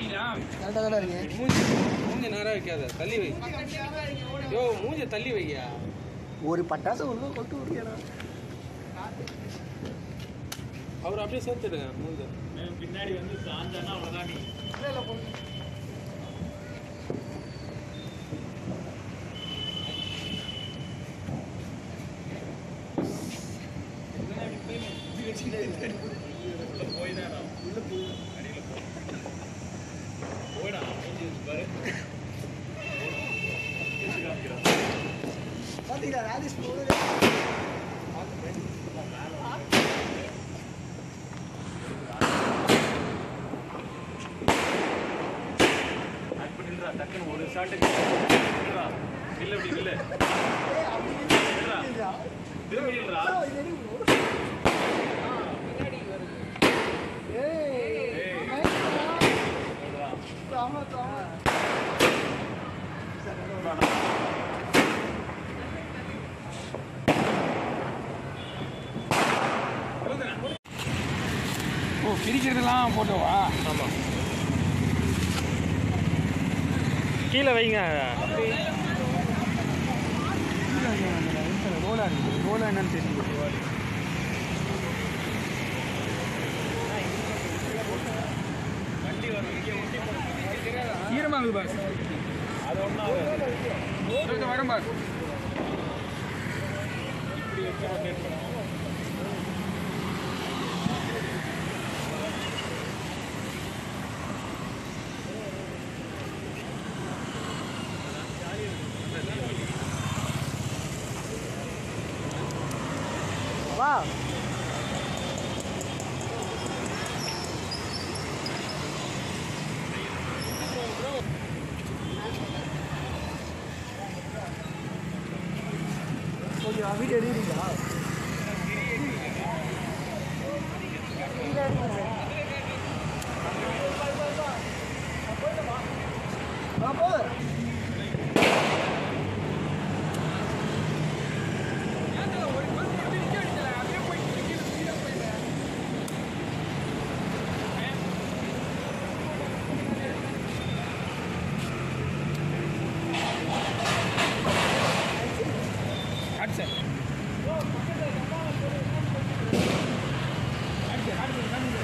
கரெக்டாக தானே இருக்கு மூஞ்சி மூஞ்சி நேரா வைக்காத தள்ளி வை யோ மூஞ்சி தள்ளி வையா ஒரு பட்டாசு ஒழுங்கா கொண்டு விடுறியாடா அவர் அப்படியே சேர்த்துடுங்க மூஞ்சி பின்னாடி வந்து சாஞ்சானா அவ்வளோதான் நீ பார்த்தீங்களா ராஜேஷ் போகுது அப்படி நில்றா டக்குன்னு ஒரு ஷாட்டுக்கு நில்றா நில்லு அப்படி நில்லு நில்றா திரும்பி நில்றா ஓ பிரிக்கிறதெல்லாம் போட்டோவா ஆமாம் கீழே வைங்க ரோலா இருக்கு ரோலா என்னன்னு தெரியல ஈரமாகுது பாஸ் அது ஒன்றும் கொஞ்சம் வரும் பாஸ் இப்படி வச்சு ரொட்டேட் பண்ணுவோம் வா ஓகே வீடியோ எடுக்கிறீங்களா ஆ போதும் ஹாட் சார்